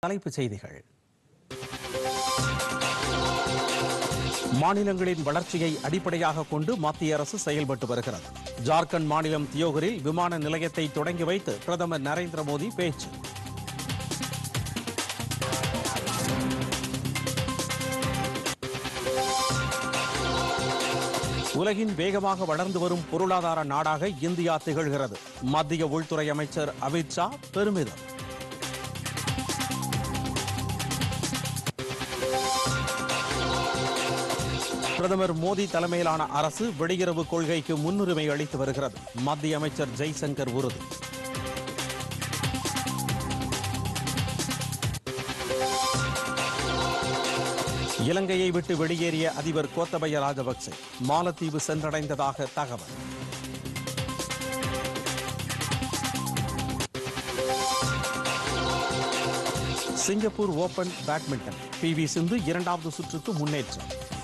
தலைப்புச் செய்திகள் மாநிலங்களின் வளர்ச்சியை அடிப்படையாக கொண்டு மத்திய அரசு செயல்பட்டு வருகிறது ஜார்க்கண்ட் மாநிலம் தியோகரில் விமான நிலையத்தை தொடங்கி வைத்து பிரதமர் நரேந்திர மோடி பேச்சு உலகின் வேகமாக வளர்ந்து வரும் பொருளாதார நாடாக இந்தியா திகழ்கிறது மத்திய உள்துறை அமைச்சர் அமித்ஷா பெருமிதம் பிரதமர் மோடி தலைமையிலான அரசு வெளியுறவு கொள்கைக்கு முன்னுரிமை அளித்து வருகிறது மத்திய அமைச்சர் ஜெய்சங்கர் உறுதி இலங்கையை விட்டு வெளியேறிய அதிபர் கோத்தபய ராஜபக்சே மாலத்தீவு சென்றடைந்ததாக தகவல் Singapore open badminton P V Sindhu இரண்டாவது சுற்றுக்கு முன்னேற்றம்